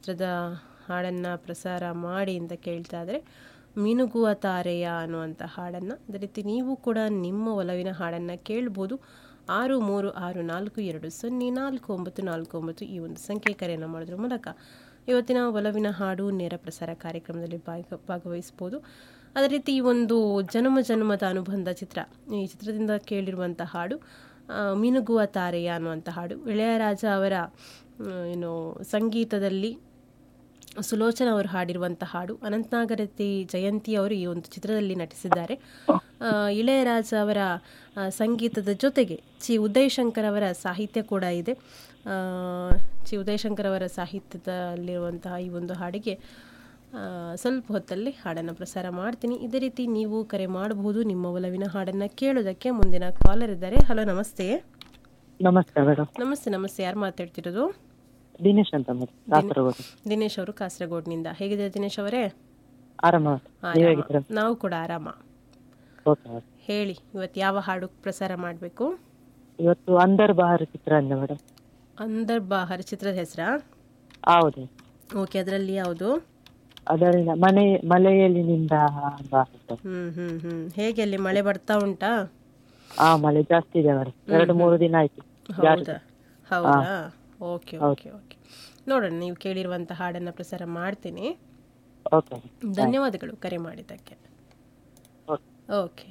ಚಿತ್ರದ ಹಾಡನ್ನು ಪ್ರಸಾರ ಮಾಡಿ ಅಂತ ಕೇಳ್ತಾ ಇದ್ದಾರೆ ಮಿನುಗುವ ತಾರೆಯ ಅನ್ನುವಂಥ ಹಾಡನ್ನು ಅದೇ ರೀತಿ ನೀವು ಕೂಡ ನಿಮ್ಮ ಒಲವಿನ ಹಾಡನ್ನು ಕೇಳ್ಬೋದು ಆರು ಮೂರು ಆರು ನಾಲ್ಕು ಎರಡು ಸೊನ್ನೆ ನಾಲ್ಕು ಒಂಬತ್ತು ನಾಲ್ಕು ಒಂಬತ್ತು ಈ ಒಂದು ಸಂಖ್ಯೆ ಕರೆಯನ್ನು ಮಾಡೋದ್ರ ಮೂಲಕ ಇವತ್ತಿನ ಒಲವಿನ ಹಾಡು ನೇರ ಪ್ರಸಾರ ಕಾರ್ಯಕ್ರಮದಲ್ಲಿ ಭಾಗ ಭಾಗವಹಿಸ್ಬೋದು ಅದೇ ರೀತಿ ಈ ಒಂದು ಜನ್ಮ ಜನ್ಮದ ಅನುಬಂಧ ಚಿತ್ರ ಈ ಚಿತ್ರದಿಂದ ಕೇಳಿರುವಂಥ ಹಾಡು ಆ, ಮಿನುಗುವ ತಾರೆಯ ಅನ್ನುವಂಥ ಹಾಡು ಇಳೆಯರಾಜ ಅವರ ಆ, ಏನು ಸಂಗೀತದಲ್ಲಿ ಸುಲೋಚನ ಅವರು ಹಾಡಿರುವಂಥ ಹಾಡು ಅನಂತನಾಗರತಿ ಜಯಂತಿ ಅವರು ಈ ಒಂದು ಚಿತ್ರದಲ್ಲಿ ನಟಿಸಿದ್ದಾರೆ ಆ, ಇಳೆಯರಾಜ ಅವರ ಆ, ಸಂಗೀತದ ಜೊತೆಗೆ ಚಿ ಉದಯಶಂಕರ್ ಅವರ ಸಾಹಿತ್ಯ ಕೂಡ ಇದೆ ಆ, ಚಿ ಉದಯಶಂಕರ್ ಅವರ ಸಾಹಿತ್ಯದಲ್ಲಿರುವಂತಹ ಈ ಒಂದು ಹಾಡಿಗೆ ಆ, ಸ್ವಲ್ಪ ಹೊತ್ತಲ್ಲಿ ಹಾಡನ್ನು ಪ್ರಸಾರ ಮಾಡ್ತೀನಿ ಇದೇ ರೀತಿ ನೀವು ಕರೆ ಮಾಡಬಹುದು ನಿಮ್ಮ ಒಲವಿನ ಹಾಡನ್ನು ಕೇಳೋದಕ್ಕೆ ಮುಂದಿನ ಕಾಲರ್ ಇದ್ದಾರೆ ಹಲೋ ನಮಸ್ತೆ ನಮಸ್ತೆ ಮೇಡಮ್ ನಮಸ್ತೆ ನಮಸ್ತೆ ಯಾರು ಮಾತಾಡ್ತಿರೋದು ದಿನೇಶ್ ಅಂತ ಮೇಡಮ್ ಕಾಸರಗೋಡು ದಿನೇಶ್ ಅವರು ಕಾಸರಗೋಡ್ನಿಂದ ಹೇಗಿದೆ ದಿನೇಶ್ ಅವರೇ ಆರಾಮ ನೀವ್ ಹೇಗಿದ್ದೀರಾ ಆರಾಮ. ನಾವು ಕೂಡ ಆರಾಮ ಓಕೆ ಮೇಡಮ್ ಹೇಳಿ ಇವತ್ತು ಯಾವ ಹಾಡು ಪ್ರಸಾರ ಮಾಡಬೇಕು ಇವತ್ತು ಅಂದರ್ ಬಹಾರ್ ಚಿತ್ರ ಅಂದ ಮೇಡಮ್ ಅಂದರ್ ಬಾಹರ್ ಚಿತ್ರದ ಹೆಸರಾ ಹೌದು ಓಕೆ ಅದರಲ್ಲಿ ಯಾವುದು ಅದರಿಂದ ಮನೆ ಮಲೆಯಲ್ಲಿ ನಿಂದ ಬಾ ಅಂತ. ಹ್ಮ್ ಹ್ಮ್ ಹ್ಮ್ ಹೇಗೆ ಅಲ್ಲಿ ಮಳೆ ಬರ್ತಾ ಉಂಟಾ ಆ ಮಳೆ ಜಾಸ್ತಿ ಇದೆ ಮೇಡಮ್ ಎರಡು ಮೂರು ದಿನ ಆಯ್ತು ಹೌದಾ ಹೌದಾ ಓಕೆ ಓಕೆ ಓಕೆ ನೋಡೋಣ ನೀವು ಕೇಳಿರುವಂಥ ಹಾಡನ್ನು ಪ್ರಸಾರ ಮಾಡ್ತೀನಿ ಓಕೆ ಧನ್ಯವಾದಗಳು ಕರೆ ಮಾಡಿದ್ದಕ್ಕೆ ಓಕೆ ಓಕೆ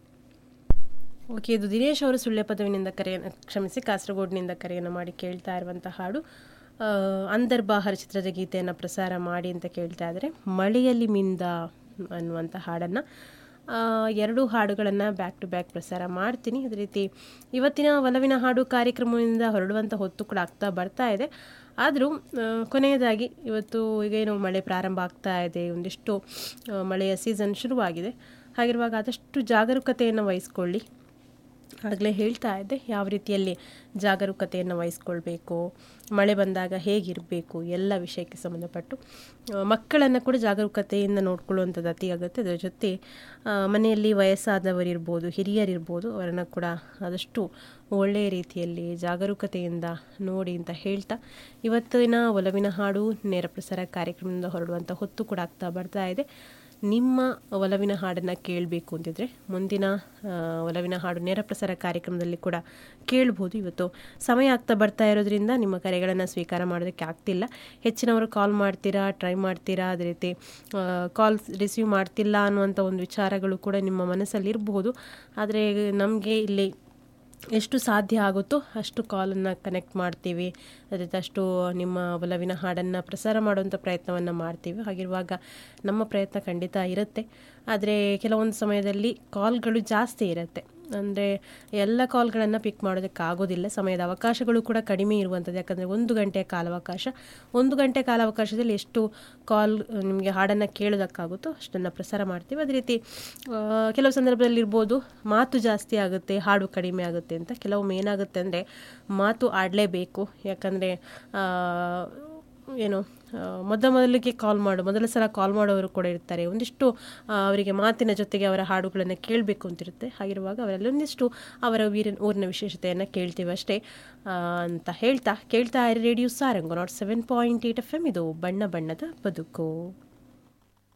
ಓಕೆ ಇದು ದಿನೇಶ್ ಅವರು ಸುಳ್ಳೆ ಪದವಿನಿಂದ ಕರೆಯನ್ನು ಕ್ಷಮಿಸಿ ಕಾಸರಗೋಡಿನಿಂದ ಕರೆಯನ್ನು ಮಾಡಿ ಕೇಳ್ತಾ ಇರುವಂಥ ಹಾಡು ಆ, ಅಂದರ್ ಬಾಹರ್ ಚಿತ್ರದ ಗೀತೆಯನ್ನು ಪ್ರಸಾರ ಮಾಡಿ ಅಂತ ಕೇಳ್ತಾ ಇದ್ದಾರೆ ಮಳೆಯಲ್ಲಿ ಮಿಂದ ಅನ್ನುವಂಥ ಹಾಡನ್ನು ಎರಡು ಹಾಡುಗಳನ್ನು ಬ್ಯಾಕ್ ಟು ಬ್ಯಾಕ್ ಪ್ರಸಾರ ಮಾಡ್ತೀನಿ ಅದೇ ರೀತಿ ಇವತ್ತಿನ ಒಲವಿನ ಹಾಡು ಕಾರ್ಯಕ್ರಮದಿಂದ ಹೊರಡುವಂಥ ಹೊತ್ತು ಕೂಡ ಆಗ್ತಾ ಬರ್ತಾ ಇದೆ ಆದರೂ ಕೊನೆಯದಾಗಿ ಇವತ್ತು ಈಗ ಏನು ಮಳೆ ಪ್ರಾರಂಭ ಆಗ್ತಾ ಇದೆ ಒಂದಿಷ್ಟು ಆ, ಮಳೆಯ ಸೀಸನ್ ಶುರುವಾಗಿದೆ ಹಾಗಿರುವಾಗ ಆದಷ್ಟು ಜಾಗರೂಕತೆಯನ್ನು ವಹಿಸ್ಕೊಳ್ಳಿ ಆಗಲೇ ಹೇಳ್ತಾ ಇದ್ದೆ ಯಾವ ರೀತಿಯಲ್ಲಿ ಜಾಗರೂಕತೆಯನ್ನು ವಹಿಸ್ಕೊಳ್ಬೇಕು ಮಳೆ ಬಂದಾಗ ಹೇಗಿರಬೇಕು ಎಲ್ಲ ವಿಷಯಕ್ಕೆ ಸಂಬಂಧಪಟ್ಟು ಮಕ್ಕಳನ್ನು ಕೂಡ ಜಾಗರೂಕತೆಯಿಂದ ನೋಡ್ಕೊಳ್ಳುವಂಥದ್ದು ಅತಿ ಅಗತ್ಯ ಅದರ ಜೊತೆ ಆ, ಮನೆಯಲ್ಲಿ ವಯಸ್ಸಾದವರಿರ್ಬೋದು ಹಿರಿಯರಿರ್ಬೋದು ಅವರನ್ನು ಕೂಡ ಆದಷ್ಟು ಒಳ್ಳೆಯ ರೀತಿಯಲ್ಲಿ ಜಾಗರೂಕತೆಯಿಂದ ನೋಡಿ ಅಂತ ಹೇಳ್ತಾ ಇವತ್ತಿನ ಒಲವಿನ ಹಾಡು ನೇರ ಪ್ರಸಾರ ಕಾರ್ಯಕ್ರಮದಿಂದ ಹೊರಡುವಂಥ ಹೊತ್ತು ಕೂಡ ಆಗ್ತಾ ಬರ್ತಾ ಇದೆ ನಿಮ್ಮ ಒಲವಿನ ಹಾಡನ್ನು ಕೇಳಬೇಕು ಅಂತಿದ್ರೆ ಮುಂದಿನ ಆ, ಒಲವಿನ ಹಾಡು ನೇರ ಪ್ರಸಾರ ಕಾರ್ಯಕ್ರಮದಲ್ಲಿ ಕೂಡ ಕೇಳ್ಬೋದು ಇವತ್ತು ಸಮಯ ಆಗ್ತಾ ಬರ್ತಾ ಇರೋದ್ರಿಂದ ನಿಮ್ಮ ಕರೆಗಳನ್ನು ಸ್ವೀಕಾರ ಮಾಡೋದಕ್ಕೆ ಆಗ್ತಿಲ್ಲ ಹೆಚ್ಚಿನವರು ಕಾಲ್ ಮಾಡ್ತೀರಾ ಟ್ರೈ ಮಾಡ್ತೀರಾ ಅದೇ ರೀತಿ ಕಾಲ್ ರಿಸೀವ್ ಮಾಡ್ತಿಲ್ಲ ಅನ್ನುವಂಥ ಒಂದು ವಿಚಾರಗಳು ಕೂಡ ನಿಮ್ಮ ಮನಸ್ಸಲ್ಲಿ ಇರಬಹುದು ಆದರೆ ನಮಗೆ ಇಲ್ಲಿ ಎಷ್ಟು ಸಾಧ್ಯ ಆಗುತ್ತೋ ಅಷ್ಟು ಕಾಲನ್ನು ಕನೆಕ್ಟ್ ಮಾಡ್ತೀವಿ ಅದೇ ಅಷ್ಟು ನಿಮ್ಮ ಒಲವಿನ ಹಾಡನ್ನು ಪ್ರಸಾರ ಮಾಡುವಂಥ ಪ್ರಯತ್ನವನ್ನು ಮಾಡ್ತೀವಿ ಹಾಗಿರುವಾಗ ನಮ್ಮ ಪ್ರಯತ್ನ ಖಂಡಿತ ಇರುತ್ತೆ ಆದರೆ ಕೆಲವೊಂದು ಸಮಯದಲ್ಲಿ ಕಾಲ್ಗಳು ಜಾಸ್ತಿ ಇರುತ್ತೆ ಅಂದರೆ ಎಲ್ಲ ಕಾಲ್ಗಳನ್ನು ಪಿಕ್ ಮಾಡೋದಕ್ಕಾಗೋದಿಲ್ಲ ಸಮಯದ ಅವಕಾಶಗಳು ಕೂಡ ಕಡಿಮೆ ಇರುವಂಥದ್ದು ಯಾಕಂದರೆ ಒಂದು ಗಂಟೆಯ ಕಾಲಾವಕಾಶ ಒಂದು ಗಂಟೆ ಕಾಲಾವಕಾಶದಲ್ಲಿ ಎಷ್ಟು ಕಾಲ್ ನಿಮಗೆ ಹಾಡನ್ನು ಕೇಳೋದಕ್ಕಾಗುತ್ತೋ ಅಷ್ಟನ್ನು ಪ್ರಸಾರ ಮಾಡ್ತೀವಿ ಅದೇ ರೀತಿ ಆ, ಕೆಲವು ಸಂದರ್ಭದಲ್ಲಿ ಇರ್ಬೋದು ಮಾತು ಜಾಸ್ತಿ ಆಗುತ್ತೆ ಹಾಡು ಕಡಿಮೆ ಆಗುತ್ತೆ ಅಂತ ಕೆಲವೊಮ್ಮೆ ಏನಾಗುತ್ತೆ ಅಂದರೆ ಮಾತು ಆಡಲೇಬೇಕು ಯಾಕಂದರೆ ಏನು ಆ, ಮೊದ ಮೊದಲಿಗೆ ಕಾಲ್ ಮಾಡು ಮೊದಲ ಸಲ ಕಾಲ್ ಮಾಡೋರು ಕೂಡ ಇರ್ತಾರೆ ಒಂದಿಷ್ಟು ಆ, ಅವರಿಗೆ ಮಾತಿನ ಜೊತೆಗೆ ಅವರ ಹಾಡುಗಳನ್ನು ಕೇಳಬೇಕು ಅಂತಿರುತ್ತೆ ಹಾಗಿರುವಾಗ ಅವರಲ್ಲಿ ಒಂದಿಷ್ಟು ಅವರ ವೀರಿನ ಊರಿನ ವಿಶೇಷತೆಯನ್ನು ಕೇಳ್ತೀವಿ ಅಷ್ಟೇ ಆ, ಅಂತ ಹೇಳ್ತಾ ಕೇಳ್ತಾ ಇರಿ radio Sarang naught seven point eight F M ಇದು ಬಣ್ಣ ಬಣ್ಣದ ಬದುಕು